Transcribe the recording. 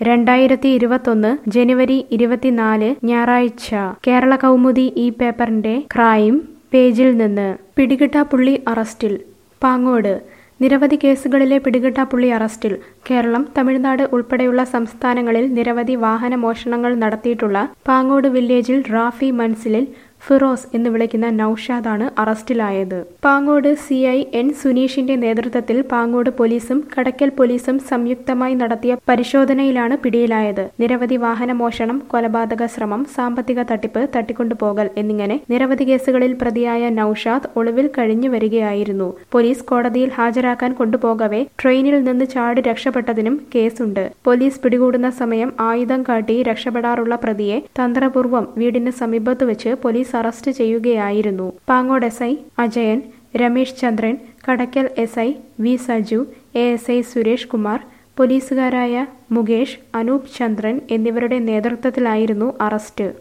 രണ്ടായിരത്തി ഇരുപത്തൊന്ന് ജനുവരി ഇരുപത്തിനാല് ഞായറാഴ്ച കേരള കൗമുദി ഈ പേപ്പറിന്റെ ക്രൈം പേജിൽ നിന്ന് പിടികിട്ടാപ്പുള്ളി അറസ്റ്റിൽ പാങ്ങോട് നിരവധി കേസുകളിലെ പിടികിട്ടാപ്പുള്ളി അറസ്റ്റിൽ കേരളം തമിഴ്നാട് ഉൾപ്പെടെയുള്ള സംസ്ഥാനങ്ങളിൽ നിരവധി വാഹന മോഷണങ്ങൾ നടത്തിയിട്ടുള്ള പാങ്ങോട് വില്ലേജിൽ റാഫി മൻസിലിൽ ഫിറോസ് എന്ന് വിളിക്കുന്ന നൌഷാദാണ് അറസ്റ്റിലായത് പാങ്ങോട് സി ഐ എൻ സുനീഷിന്റെ നേതൃത്വത്തിൽ പാങ്ങോട് പോലീസും കടക്കൽ പോലീസും സംയുക്തമായി നടത്തിയ പരിശോധനയിലാണ് പിടിയിലായത് നിരവധി വാഹന മോഷണം കൊലപാതക ശ്രമം സാമ്പത്തിക തട്ടിപ്പ് തട്ടിക്കൊണ്ടുപോകൽ എന്നിങ്ങനെ നിരവധി കേസുകളിൽ പ്രതിയായ നൌഷാദ് ഒളിവിൽ കഴിഞ്ഞു വരികയായിരുന്നു പോലീസ് കോടതിയിൽ ഹാജരാക്കാൻ കൊണ്ടുപോകവെ ട്രെയിനിൽ നിന്ന് ചാടി രക്ഷപ്പെട്ടതിനും കേസുണ്ട് പോലീസ് പിടികൂടുന്ന സമയം ആയുധം കാട്ടി രക്ഷപ്പെടാറുള്ള പ്രതിയെ തന്ത്രപൂർവ്വം വീടിന് സമീപത്ത് വെച്ച് പോലീസ് അറസ്റ്റ് ചെയ്യുകയായിരുന്നു Pangode S I Ajayan Ramesh Chandran Kadakkal S I V Saju A S I Suresh Kumar പോലീസുകാരായ മുകേഷ് അനൂപ് ചന്ദ്രൻ എന്നിവരുടെ നേതൃത്വത്തിലായിരുന്നു അറസ്റ്റ്